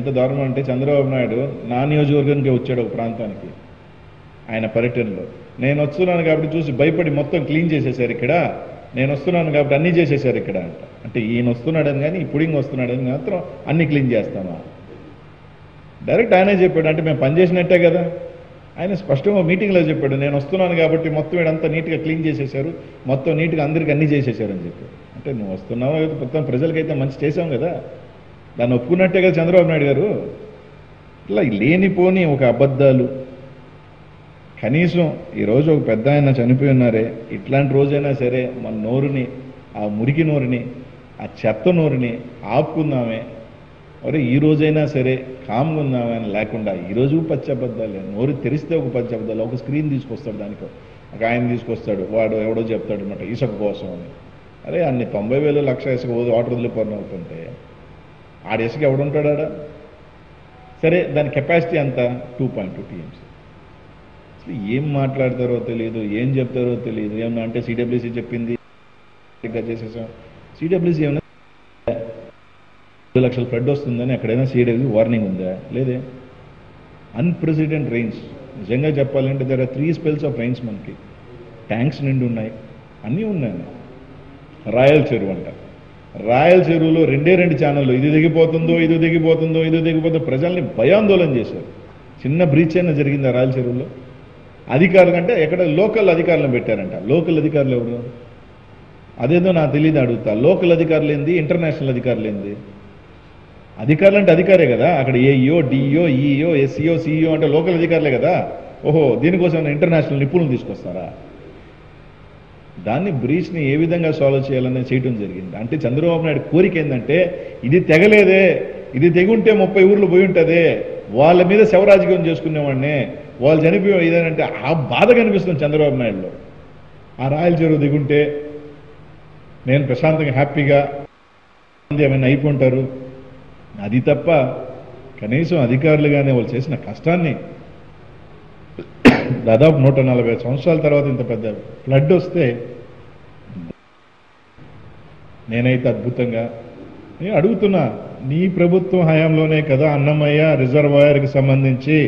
ఎంత దారుణం అంటే చంద్రబాబు నాయుడు నా నియోజకవర్గానికి వచ్చాడు ఒక ప్రాంతానికి ఆయన పర్యటనలో నేను వస్తున్నాను కాబట్టి చూసి భయపడి మొత్తం క్లీన్ చేసేశారు ఇక్కడ నేను వస్తున్నాను కాబట్టి అన్నీ చేసేశారు ఇక్కడ అంట అంటే ఈయన వస్తున్నాడని కానీ ఈ పుడింగ్ వస్తున్నాడని మాత్రం అన్ని క్లీన్ చేస్తామా డైరెక్ట్ ఆయనే చెప్పాడు అంటే మేము పనిచేసినట్టే కదా ఆయన స్పష్టంగా మీటింగ్లో చెప్పాడు నేను వస్తున్నాను కాబట్టి మొత్తం వీడంతా నీట్గా క్లీన్ చేసేశారు మొత్తం నీట్గా అందరికి అన్ని చేసేశారు అని చెప్పి అంటే నువ్వు వస్తున్నావు అయితే మొత్తం ప్రజలకైతే మంచి చేసాం కదా దాన్ని ఒప్పుకున్నట్టే కదా చంద్రబాబు నాయుడు గారు ఇట్లా లేనిపోని ఒక అబద్ధాలు కనీసం ఈరోజు ఒక పెద్ద ఆయన చనిపోయి ఉన్నారే ఇట్లాంటి రోజైనా సరే మన నోరుని ఆ మురికి నోరుని ఆ చెత్త నోరుని ఆపుకుందామే అరే ఈ రోజైనా సరే కామ్గా ఉందామే అని లేకుండా ఈ రోజు పచ్చి అబద్ధాలే నోరు తెరిస్తే ఒక పచ్చి అబద్ధాలు ఒక స్క్రీన్ తీసుకొస్తాడు దానికి ఒక ఆయన తీసుకొస్తాడు వాడు ఎవడో చెప్తాడు అనమాట ఇసుక కోసం అని అరే అన్ని తొంభై వేలు లక్ష ఇసుక పోదు వాటర్ వదిలిపోయిన అవుతుంటే ఆడ ఇసుక ఎవడుంటాడు ఆడ సరే దాని కెపాసిటీ ఎంత టూ పాయింట్ టూ టీఎంసీ అసలు ఏం మాట్లాడతారో తెలియదు ఏం చెప్తారో తెలియదు ఏమన్నా అంటే సిడబ్ల్యూసీ చెప్పింది ఇంకా చేసేసాం సిడబ్ల్యూసీ ఏమన్నా రెండు లక్షల ఫ్లడ్ వస్తుందని ఎక్కడైనా సిడబ్ల్యూ వార్నింగ్ ఉందా లేదే అన్ప్రెసిడెంట్ రైన్స్ నిజంగా చెప్పాలంటే దగ్గర త్రీ స్పెల్స్ ఆఫ్ రైన్స్ మనకి ట్యాంక్స్ నిండి ఉన్నాయి అన్నీ ఉన్నాయి రాయల్ చెరువు అంట రాయల్ చెరువులో రెండే రెండు ఛానళ్ళు ఇది దిగిపోతుందో ఇది దిగిపోతుందో ఇది దిగిపోతుందో ప్రజల్ని భయాందోళన చేశారు చిన్న బ్రీచ్ అయినా జరిగింది ఆ రాయల్ చెరువులో అధికారులు కంటే ఎక్కడ లోకల్ అధికారులను పెట్టారంట లోకల్ అధికారులు ఎవరు అదేదో నాకు తెలియదు అడుగుతా లోకల్ అధికారులు ఏంది ఇంటర్నేషనల్ అధికారులు ఏంది అధికారులు అంటే అధికారే కదా అక్కడ AEO DEO EEO SEO CEO అంటే లోకల్ అధికారులే కదా ఓహో దీనికోసం ఏమైనా ఇంటర్నేషనల్ నిపుణులు తీసుకొస్తారా దాన్ని బ్రీచ్ని ఏ విధంగా సాల్వ్ చేయాలని చేయటం జరిగింది అంటే చంద్రబాబు నాయుడు కోరిక ఏంటంటే ఇది తెగలేదే ఇది తెగుంటే ముప్పై ఊర్లు పోయి ఉంటుంది వాళ్ళ మీద శవరాజకీయం చేసుకునేవాడిని వాళ్ళు చనిపోయి ఇదేనంటే ఆ బాధ కనిపిస్తుంది చంద్రబాబు నాయుడులో ఆ రాయల చెరువు దిగుంటే నేను ప్రశాంతంగా హ్యాపీగా ఏమైనా అయిపోంటారు అది తప్ప కనీసం అధికారులుగానే వాళ్ళు చేసిన కష్టాన్ని దాదాపు నూట నలభై సంవత్సరాల తర్వాత ఇంత పెద్ద ఫ్లడ్ వస్తే నేనైతే అద్భుతంగా నేను అడుగుతున్నా నీ ప్రభుత్వం హయాంలోనే కదా అన్నమయ్య రిజర్వాయర్కి సంబంధించి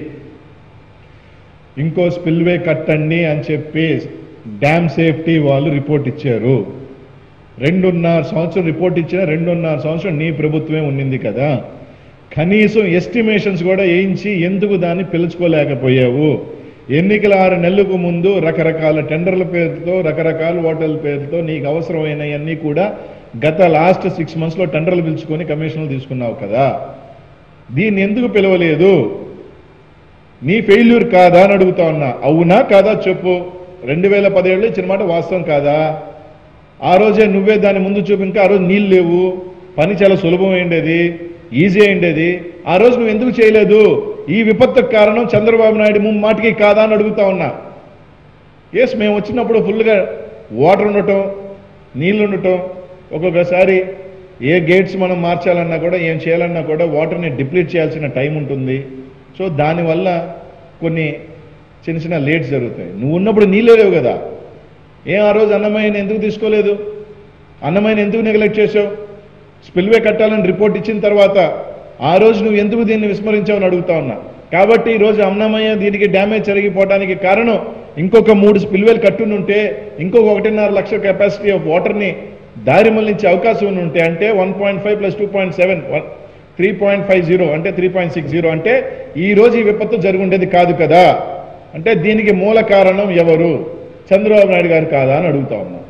ఇంకో స్పిల్వే కట్టండి అని చెప్పి డ్యామ్ సేఫ్టీ వాళ్ళు రిపోర్ట్ ఇచ్చారు రెండున్నర సంవత్సరం రిపోర్ట్ ఇచ్చిన రెండున్నర సంవత్సరం నీ ప్రభుత్వమే ఉండింది కదా కనీసం ఎస్టిమేషన్స్ కూడా వేయించి ఎందుకు దాన్ని పిలుచుకోలేకపోయావు ఎన్నికల ఆరు నెలలకు ముందు రకరకాల టెండర్ల పేరుతో రకరకాల ఓటర్ల పేరుతో నీకు అవసరమైనవన్నీ కూడా గత లాస్ట్ సిక్స్ మంత్స్లో టెండర్లు పిలుచుకొని కమిషన్లు తీసుకున్నావు కదా దీన్ని ఎందుకు పిలవలేదు నీ ఫెయిల్యూర్ కాదా అని అడుగుతా ఉన్నా అవునా కాదా చెప్పు రెండు వేల పదిహేడులో ఇచ్చిన మాట వాస్తవం కాదా ఆ రోజే నువ్వే దాని ముందు చూపు ఇంకా ఆ రోజు నీళ్ళు లేవు పని చాలా సులభం అయిండేది ఈజీ అయిండేది ఆ రోజు నువ్వు ఎందుకు చేయలేదు ఈ విపత్తుకు కారణం చంద్రబాబు నాయుడు ముమ్మాటికి కాదా అని అడుగుతా ఉన్నా ఎస్ మేము వచ్చినప్పుడు ఫుల్గా వాటర్ ఉండటం నీళ్లు ఉండటం ఒక్కొక్కసారి ఏ గేట్స్ మనం మార్చాలన్నా కూడా ఏం చేయాలన్నా కూడా వాటర్ని డిప్లీట్ చేయాల్సిన టైం ఉంటుంది సో దానివల్ల కొన్ని చిన్న చిన్న లేట్స్ జరుగుతాయి నువ్వు ఉన్నప్పుడు నీళ్ళే లేవు కదా ఏం ఆ రోజు అన్నమయ్యని ఎందుకు తీసుకోలేదు అన్నమయ్యని ఎందుకు నెగ్లెక్ట్ చేసావు స్పిల్వే కట్టాలని రిపోర్ట్ ఇచ్చిన తర్వాత ఆ రోజు నువ్వు ఎందుకు దీన్ని విస్మరించావని అడుగుతా ఉన్నా కాబట్టి ఈ రోజు అన్నమయ్య దీనికి డ్యామేజ్ జరిగిపోవడానికి కారణం ఇంకొక మూడు స్పిల్వేలు కట్టునుంటే ఇంకొక ఒకటిన్నర లక్ష కెపాసిటీ ఆఫ్ వాటర్ని దారి మళ్లించే అవకాశం ఉన్న ఉంటే అంటే one point five plus two point seven three point five zero అంటే త్రీ పాయింట్ సిక్స్ జీరో అంటే ఈ రోజు ఈ విపత్తు జరుగుండేది కాదు కదా అంటే దీనికి మూల కారణం ఎవరు చంద్రబాబు నాయుడు గారు కాదా అని అడుగుతా ఉన్నా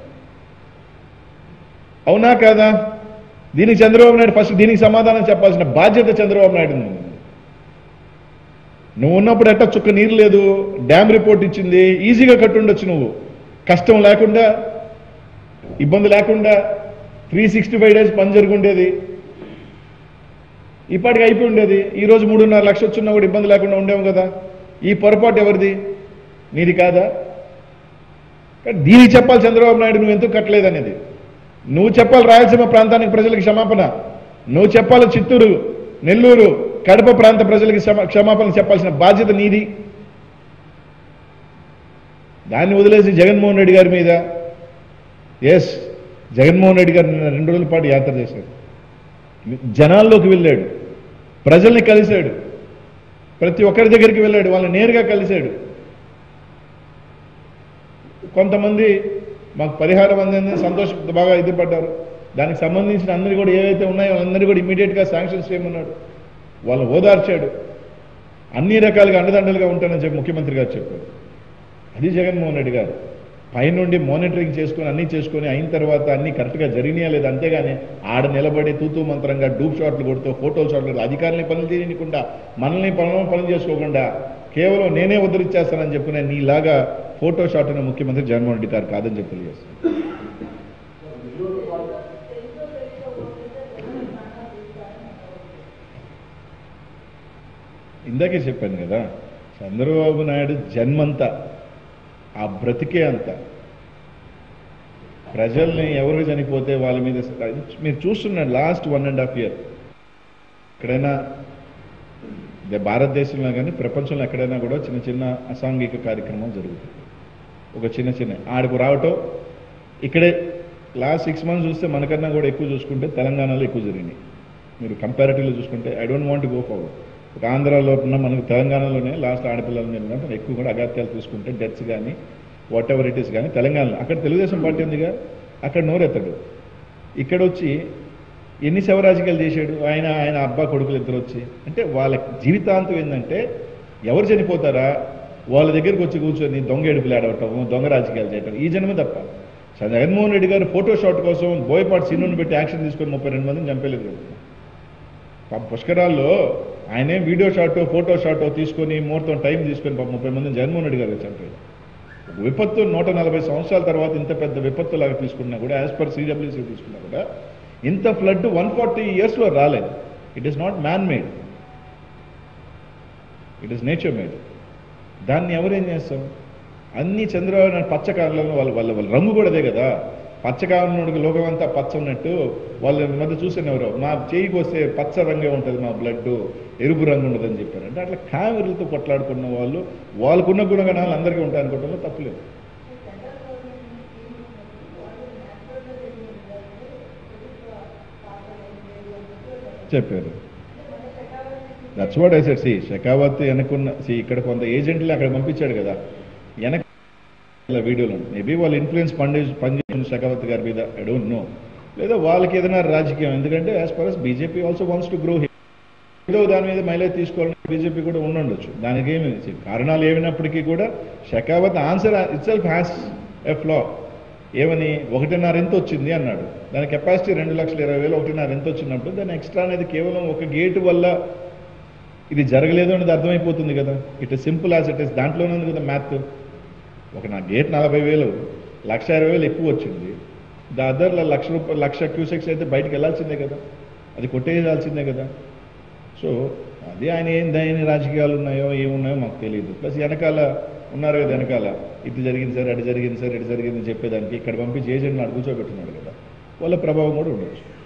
అవునా కాదా దీనికి చంద్రబాబు నాయుడు ఫస్ట్ దీనికి సమాధానం చెప్పాల్సిన బాధ్యత చంద్రబాబు నాయుడు ఉంది నువ్వు ఉన్నప్పుడు ఎట్ట చుక్క నీరు లేదు డ్యామ్ రిపోర్ట్ ఇచ్చింది ఈజీగా కట్టుండొచ్చు నువ్వు కష్టం లేకుండా ఇబ్బంది లేకుండా త్రీ సిక్స్టీ ఫైవ్ డేస్ పని జరుగుండేది ఇప్పటికి అయిపోయి ఉండేది ఈ రోజు మూడున్నర లక్ష వచ్చినా కూడా ఇబ్బంది లేకుండా ఉండేము కదా ఈ పొరపాటు ఎవరిది నీది కాదా కానీ దీనికి చెప్పాలి చంద్రబాబు నాయుడు నువ్వు ఎందుకు కట్టలేదనేది నువ్వు చెప్పాలి రాయలసీమ ప్రాంతానికి ప్రజలకు క్షమాపణ నువ్వు చెప్పాలి చిత్తూరు నెల్లూరు కడప ప్రాంత ప్రజలకి క్షమ- క్షమాపణ చెప్పాల్సిన బాధ్యత నీది దాన్ని వదిలేసి జగన్మోహన్ రెడ్డి గారి మీద ఎస్ జగన్మోహన్ రెడ్డి గారు నిన్న రెండు రోజుల పాటు యాత్ర చేశారు జనాల్లోకి వెళ్ళాడు ప్రజల్ని కలిశాడు ప్రతి ఒక్కరి దగ్గరికి వెళ్ళాడు వాళ్ళని నేరుగా కలిశాడు కొంతమంది మాకు పరిహారం అందింది సంతోష బాగా ఇది పడ్డారు దానికి సంబంధించిన అందరి కూడా ఏవైతే ఉన్నాయో వాళ్ళందరూ కూడా ఇమీడియట్గా శాంక్షన్స్ చేయమన్నాడు వాళ్ళని ఓదార్చాడు అన్ని రకాలుగా అండదండలుగా ఉంటానని చెప్పి ముఖ్యమంత్రి గారు చెప్పారు అది జగన్మోహన్ రెడ్డి గారు పైనుండి మానిటరింగ్ చేసుకొని అన్ని చేసుకొని అయిన తర్వాత అన్ని కరెక్ట్గా జరిగినాయా లేదా అంతేగాని ఆడ నిలబడి తూతూ మంత్రంగా డూప్ షాట్లు కొడుతూ ఫోటో షాట్లు కొడుతూ అధికారులని పనులు చేయకుండా మనల్ని పనులు పనులు చేసుకోకుండా కేవలం నేనే ఉద్ధరించేస్తానని చెప్పుకునే నీలాగా ఫోటో షాట్ ఉన్న ముఖ్యమంత్రి జగన్మోహన్ రెడ్డి గారు కాదని చెప్పి తెలియజేస్తాను ఇందాకే చెప్పాను కదా చంద్రబాబు నాయుడు జన్మంతా ఆ బ్రతికే అంత ప్రజల్ని ఎవరు చనిపోతే వాళ్ళ మీద మీరు చూస్తున్నారు last one and half year ఎక్కడైనా ఇదే భారతదేశంలో కానీ ప్రపంచంలో ఎక్కడైనా కూడా చిన్న చిన్న అసాంఘిక కార్యక్రమాలు జరుగుతాయి ఒక చిన్న చిన్న ఆడికి రావటం ఇక్కడే లాస్ట్ సిక్స్ మంత్స్ చూస్తే మనకన్నా కూడా ఎక్కువ చూసుకుంటే తెలంగాణలో ఎక్కువ జరిగినాయి మీరు కంపారిటివ్లో చూసుకుంటే I don't want go forward ఒక ఆంధ్రాలో ఉన్న మనకు తెలంగాణలోనే లాస్ట్ ఆడపిల్లల మీద ఉన్నట్టు ఎక్కువ కూడా అగాత్యాలు తీసుకుంటే డెత్స్ కానీ వాట్ ఎవర్ ఇట్ ఈస్ కానీ తెలంగాణలో అక్కడ తెలుగుదేశం పార్టీ ఉందిగా అక్కడ నోరెత్తడు ఇక్కడ వచ్చి ఎన్ని శవరాజకీయాలు చేశాడు ఆయన ఆయన అబ్బా కొడుకులు ఇద్దరు వచ్చి అంటే వాళ్ళ జీవితాంతం ఏంటంటే ఎవరు చనిపోతారా వాళ్ళ దగ్గరికి వచ్చి కూర్చొని దొంగ ఎడుపులు ఆడవటం దొంగ రాజకీయాలు చేయటం ఈ జన్మ తప్ప జగన్మోహన్ రెడ్డి గారు ఫోటో షాట్ కోసం బోయపాటి సీనుని పెట్టి యాక్షన్ తీసుకొని ముప్పై రెండు మందిని చంపేలేదు కదా పాపం పుష్కరాల్లో ఆయనే వీడియో షాటో ఫోటో షాటో తీసుకొని ముహూర్తం టైం తీసుకొని పాపం ముప్పై మందిని జగన్మోహన్ రెడ్డి గారు చంపారు ఒక విపత్తు నూట నలభై సంవత్సరాల తర్వాత ఇంత పెద్ద విపత్తు లాగా తీసుకున్నా కూడా యాజ్ పర్ సిడబ్ల్యూసీ తీసుకున్నా కూడా ఇంత ఫ్లడ్ వన్ ఫార్టీ ఇయర్స్లో రాలేదు it is not man made it is nature made దాన్ని ఎవరేం చేస్తాం అన్ని చంద్రబాబు నాయుడు పచ్చ కాలంలో వాళ్ళ వాళ్ళ వాళ్ళ రంగు కూడా అదే కదా పచ్చ కాలంలో లోకం అంతా పచ్చ ఉన్నట్టు వాళ్ళ మధ్య చూసిన ఎవరో మా చేయికి వస్తే పచ్చ రంగే ఉంటుంది మా బ్లడ్ ఎరుపు రంగు ఉండదని చెప్పారు అంటే అట్లా కామెరీలతో కొట్లాడుకున్న వాళ్ళు వాళ్ళకున్న గుణగణాలు అందరికీ ఉంటాయి అనుకోవడంలో తప్పులేదు చెప్పారు that's what I said see Shekhawat వెనకున్న సి ఇక్కడ కొంత ఏజెంట్లు అక్కడ పంపించాడు కదా వెనక వీడియోలో మేబీ వాళ్ళ ఇన్ఫ్లుయెన్స్ పండి పనిచేసిన షెకావత్ గారి మీద ఐ డోంట్ నో లేదా వాళ్ళకి ఏదైనా రాజకీయం ఎందుకంటే as per us BJP also wants to grow ఏదో దాని మీద మైలేజ్ తీసుకోవాలని బీజేపీ కూడా ఉండుండొచ్చు దానికి ఏమి కారణాలు ఏమైనప్పటికీ కూడా Shekhawat answer itself has a flaw ఏమని ఒకటిన్నర ఎంత వచ్చింది అన్నాడు దాని కెపాసిటీ రెండు లక్షల ఇరవై వేలు ఒకటిన్నర ఎంత వచ్చినప్పుడు దాని ఎక్స్ట్రా అనేది కేవలం ఒక గేటు వల్ల ఇది జరగలేదు అనేది అర్థమైపోతుంది కదా it is simple as it is దాంట్లోనే ఉంది కదా మ్యాథ్ ఒక నా గేట్ నలభై వేలు లక్ష ఇరవై వేలు ఎక్కువ వచ్చింది ద అదర్ లక్ష రూపాయలు లక్ష క్యూసెక్స్ అయితే బయటకు వెళ్ళాల్సిందే కదా అది కొట్టేయాల్సిందే కదా సో అది ఆయన ఏం దాని రాజకీయాలు ఉన్నాయో ఏమున్నాయో మాకు తెలియదు ప్లస్ వెనకాల ఉన్నారు కదా వెనకాల ఇటు జరిగింది సార్ అటు జరిగింది సార్ ఇటు జరిగింది చెప్పేదానికి ఇక్కడ పంపించి ఏజెంట్ని అడు కూర్చోబెట్టున్నాడు కదా వాళ్ళ ప్రభావం కూడా ఉండొచ్చు